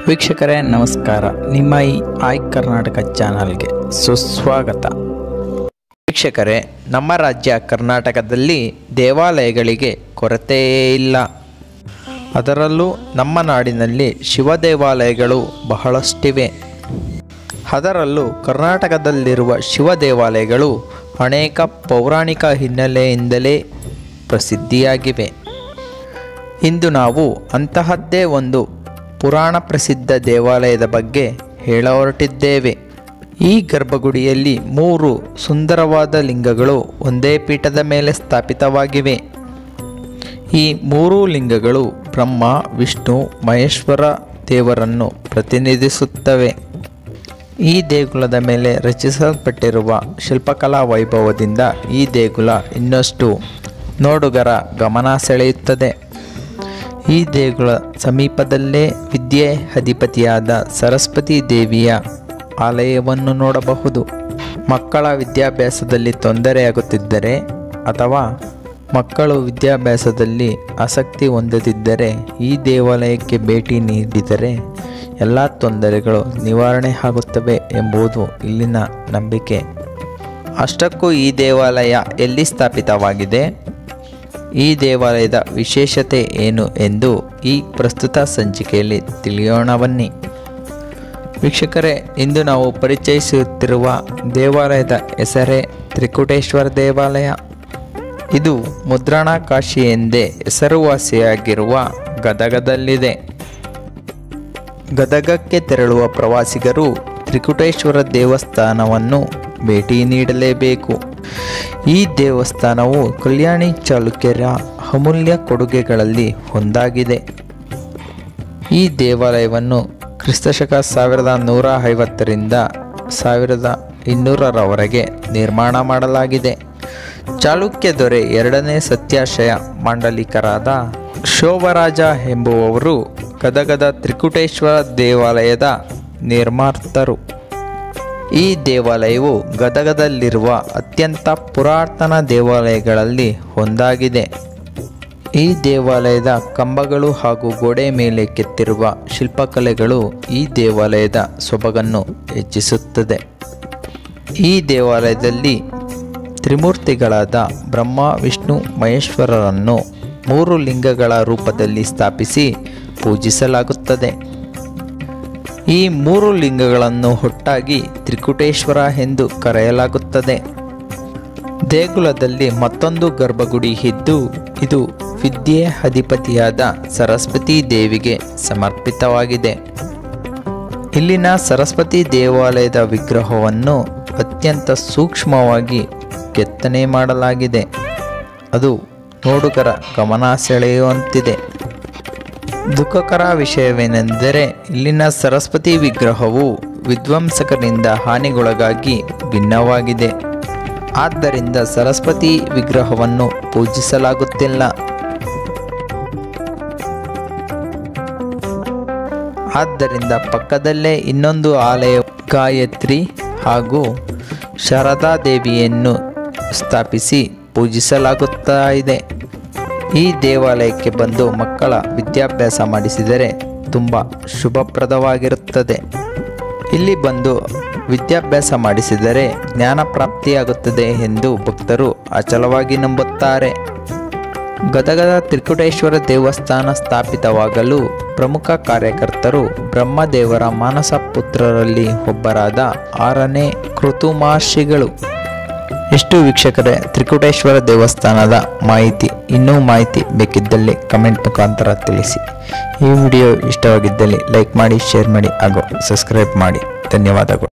ವೀಕ್ಷಕರೇ ನಮಸ್ಕಾರ ನಿಮ್ಮ ಈ ಆಯ್ ಕರ್ನಾಟಕ ಚಾನಲ್ಗೆ ಸುಸ್ವಾಗತ ವೀಕ್ಷಕರೇ ನಮ್ಮ ರಾಜ್ಯ ಕರ್ನಾಟಕದಲ್ಲಿ ದೇವಾಲಯಗಳಿಗೆ ಕೊರತೆಯೇ ಇಲ್ಲ ಅದರಲ್ಲೂ ನಮ್ಮ ನಾಡಿನಲ್ಲಿ ಶಿವ ದೇವಾಲಯಗಳು ಬಹಳಷ್ಟಿವೆ ಅದರಲ್ಲೂ ಕರ್ನಾಟಕದಲ್ಲಿರುವ ಶಿವ ದೇವಾಲಯಗಳು ಅನೇಕ ಪೌರಾಣಿಕ ಹಿನ್ನೆಲೆಯಿಂದಲೇ ಪ್ರಸಿದ್ಧಿಯಾಗಿವೆ ಇಂದು ನಾವು ಅಂತಹದ್ದೇ ಒಂದು ಪುರಾಣ ಪ್ರಸಿದ್ಧ ದೇವಾಲಯದ ಬಗ್ಗೆ ಹೇಳ ಹೊರಟಿದ್ದೇವೆ ಈ ಗರ್ಭಗುಡಿಯಲ್ಲಿ ಮೂರು ಸುಂದರವಾದ ಲಿಂಗಗಳು ಒಂದೇ ಪೀಠದ ಮೇಲೆ ಸ್ಥಾಪಿತವಾಗಿವೆ ಈ ಮೂರೂ ಲಿಂಗಗಳು ಬ್ರಹ್ಮ ವಿಷ್ಣು ಮಹೇಶ್ವರ ದೇವರನ್ನು ಪ್ರತಿನಿಧಿಸುತ್ತವೆ ಈ ದೇಗುಲದ ಮೇಲೆ ರಚಿಸಲ್ಪಟ್ಟಿರುವ ಶಿಲ್ಪಕಲಾ ವೈಭವದಿಂದ ಈ ದೇಗುಲ ಇನ್ನಷ್ಟು ನೋಡುಗರ ಗಮನ ಸೆಳೆಯುತ್ತದೆ ಈ ದೇಗುಲ ಸಮೀಪದಲ್ಲೇ ವಿದ್ಯೆ ಅಧಿಪತಿಯಾದ ಸರಸ್ವತಿ ದೇವಿಯ ಆಲಯವನ್ನು ನೋಡಬಹುದು ಮಕ್ಕಳ ವಿದ್ಯಾಭ್ಯಾಸದಲ್ಲಿ ತೊಂದರೆಯಾಗುತ್ತಿದ್ದರೆ ಅಥವಾ ಮಕ್ಕಳು ವಿದ್ಯಾಭ್ಯಾಸದಲ್ಲಿ ಆಸಕ್ತಿ ಹೊಂದದಿದ್ದರೆ ಈ ದೇವಾಲಯಕ್ಕೆ ಭೇಟಿ ನೀಡಿದರೆ ಎಲ್ಲ ತೊಂದರೆಗಳು ನಿವಾರಣೆ ಆಗುತ್ತವೆ ಎಂಬುದು ಇಲ್ಲಿನ ನಂಬಿಕೆ ಅಷ್ಟಕ್ಕೂ ಈ ದೇವಾಲಯ ಎಲ್ಲಿ ಸ್ಥಾಪಿತವಾಗಿದೆ ಈ ದೇವಾಲಯದ ವಿಶೇಷತೆ ಏನು ಎಂದು ಈ ಪ್ರಸ್ತುತ ಸಂಚಿಕೆಯಲ್ಲಿ ತಿಳಿಯೋಣ ಬನ್ನಿ ವೀಕ್ಷಕರೇ ಇಂದು ನಾವು ಪರಿಚಯಿಸುತ್ತಿರುವ ದೇವಾಲಯದ ಹೆಸರೇ ತ್ರಿಕುಟೇಶ್ವರ ದೇವಾಲಯ ಇದು ಮುದ್ರಣ ಕಾಶಿ ಎಂದೇ ಹೆಸರುವಾಸಿಯಾಗಿರುವ ಗದಗದಲ್ಲಿದೆ ಗದಗಕ್ಕೆ ತೆರಳುವ ಪ್ರವಾಸಿಗರು ತ್ರಿಕುಟೇಶ್ವರ ದೇವಸ್ಥಾನವನ್ನು ಭೇಟಿ ನೀಡಲೇಬೇಕು ಈ ದೇವಸ್ಥಾನವು ಕಲ್ಯಾಣಿ ಚಾಲುಕ್ಯರ ಅಮೂಲ್ಯ ಕೊಡುಗೆಗಳಲ್ಲಿ ಒಂದಾಗಿದೆ ಈ ದೇವಾಲಯವನ್ನು ಕ್ರಿಸ್ತಶಕ ಸಾವಿರದ ನೂರ ಐವತ್ತರಿಂದ ಸಾವಿರದ ಇನ್ನೂರರವರೆಗೆ ನಿರ್ಮಾಣ ಮಾಡಲಾಗಿದೆ ಚಾಲುಕ್ಯ ದೊರೆ ಎರಡನೇ ಸತ್ಯಾಶಯ ಮಾಂಡಲಿಕರಾದ ಶೋಭರಾಜ ಎಂಬುವವರು ಗದಗದ ತ್ರಿಕುಟೇಶ್ವರ ದೇವಾಲಯದ ನಿರ್ಮಾತರು ಈ ದೇವಾಲಯವು ಗದಗದಲ್ಲಿರುವ ಅತ್ಯಂತ ಪುರಾತನ ದೇವಾಲಯಗಳಲ್ಲಿ ಒಂದಾಗಿದೆ ಈ ದೇವಾಲಯದ ಕಂಬಗಳು ಹಾಗೂ ಗೋಡೆ ಮೇಲೆ ಕೆತ್ತಿರುವ ಶಿಲ್ಪಕಲೆಗಳು ಈ ದೇವಾಲಯದ ಸೊಬಗನ್ನು ಹೆಚ್ಚಿಸುತ್ತದೆ ಈ ದೇವಾಲಯದಲ್ಲಿ ತ್ರಿಮೂರ್ತಿಗಳಾದ ಬ್ರಹ್ಮ ವಿಷ್ಣು ಮಹೇಶ್ವರರನ್ನು ಮೂರು ಲಿಂಗಗಳ ರೂಪದಲ್ಲಿ ಸ್ಥಾಪಿಸಿ ಪೂಜಿಸಲಾಗುತ್ತದೆ ಈ ಮೂರು ಲಿಂಗಗಳನ್ನು ಒಟ್ಟಾಗಿ ತ್ರಿಕುಟೇಶ್ವರ ಎಂದು ಕರೆಯಲಾಗುತ್ತದೆ ದೇಗುಲದಲ್ಲಿ ಮತ್ತೊಂದು ಗರ್ಭಗುಡಿ ಇದ್ದು ಇದು ವಿದ್ಯೆ ಅಧಿಪತಿಯಾದ ಸರಸ್ವತಿ ದೇವಿಗೆ ಸಮರ್ಪಿತವಾಗಿದೆ ಇಲ್ಲಿನ ಸರಸ್ವತಿ ದೇವಾಲಯದ ವಿಗ್ರಹವನ್ನು ಅತ್ಯಂತ ಸೂಕ್ಷ್ಮವಾಗಿ ಕೆತ್ತನೆ ಮಾಡಲಾಗಿದೆ ಅದು ನೋಡುಗರ ಗಮನ ಸೆಳೆಯುವಂತಿದೆ ದುಃಖಕರ ವಿಷಯವೇನೆಂದರೆ ಇಲ್ಲಿನ ಸರಸ್ವತಿ ವಿಗ್ರಹವು ವಿಧ್ವಂಸಕರಿಂದ ಹಾನಿಗೊಳಗಾಗಿ ಭಿನ್ನವಾಗಿದೆ ಆದ್ದರಿಂದ ಸರಸ್ವತಿ ವಿಗ್ರಹವನ್ನು ಪೂಜಿಸಲಾಗುತ್ತಿಲ್ಲ ಆದ್ದರಿಂದ ಪಕ್ಕದಲ್ಲೇ ಇನ್ನೊಂದು ಆಲಯ ಗಾಯತ್ರಿ ಹಾಗೂ ಶಾರದಾ ದೇವಿಯನ್ನು ಸ್ಥಾಪಿಸಿ ಪೂಜಿಸಲಾಗುತ್ತಾ ಇದೆ ಈ ದೇವಾಲಯಕ್ಕೆ ಬಂದು ಮಕ್ಕಳ ವಿದ್ಯಾಭ್ಯಾಸ ಮಾಡಿಸಿದರೆ ತುಂಬ ಶುಭಪ್ರದವಾಗಿರುತ್ತದೆ ಇಲ್ಲಿ ಬಂದು ವಿದ್ಯಾಭ್ಯಾಸ ಮಾಡಿಸಿದರೆ ಜ್ಞಾನ ಪ್ರಾಪ್ತಿಯಾಗುತ್ತದೆ ಎಂದು ಭಕ್ತರು ಅಚಲವಾಗಿ ನಂಬುತ್ತಾರೆ ಗದಗದ ತ್ರಿಕುಟೇಶ್ವರ ದೇವಸ್ಥಾನ ಸ್ಥಾಪಿತವಾಗಲು ಪ್ರಮುಖ ಕಾರ್ಯಕರ್ತರು ಬ್ರಹ್ಮದೇವರ ಮಾನಸ ಪುತ್ರರಲ್ಲಿ ಒಬ್ಬರಾದ ಆರನೇ ಕೃತುಮಾರ್ಷಿಗಳು ಎಷ್ಟು ವೀಕ್ಷಕರೇ ತ್ರಿಕುಟೇಶ್ವರ ದೇವಸ್ಥಾನದ ಮಾಹಿತಿ ಇನ್ನೂ ಮಾಹಿತಿ ಬೇಕಿದ್ದಲ್ಲಿ ಕಮೆಂಟ್ ಮುಖಾಂತರ ತಿಳಿಸಿ ಈ ವಿಡಿಯೋ ಇಷ್ಟವಾಗಿದ್ದಲ್ಲಿ ಲೈಕ್ ಮಾಡಿ ಶೇರ್ ಮಾಡಿ ಹಾಗೂ ಸಬ್ಸ್ಕ್ರೈಬ್ ಮಾಡಿ ಧನ್ಯವಾದಗಳು